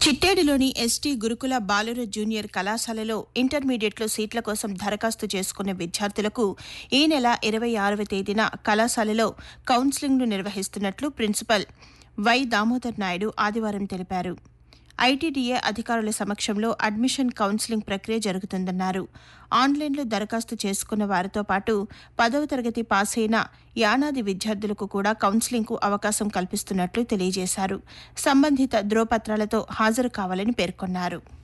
చిట్టేడులోని ST గురుకుల బాలుర junior కళాశాలలో ఇంటర్మీడియట్లో సీట్ల కోసం దరఖాస్తు చేసుకునే విద్యార్థులకు ఈ నెల ఇరవై ఆరవ తేదీన కళాశాలలో కౌన్సిలింగ్ను నిర్వహిస్తున్నట్లు ప్రిన్సిపల్ వై దామోదర్ నాయుడు ఆదివారం తెలిపారు ఐటీడీఏ అధికారుల సమక్షంలో అడ్మిషన్ కౌన్సిలింగ్ ప్రక్రియ జరుగుతుందన్నారు ఆన్లైన్లో దరఖాస్తు చేసుకున్న వారితో పాటు పదవ తరగతి పాస్ అయిన యానాది విద్యార్థులకు కూడా కౌన్సిలింగ్కు అవకాశం కల్పిస్తున్నట్లు తెలియజేశారు సంబంధిత ధ్రువపత్రాలతో హాజరు కావాలని పేర్కొన్నారు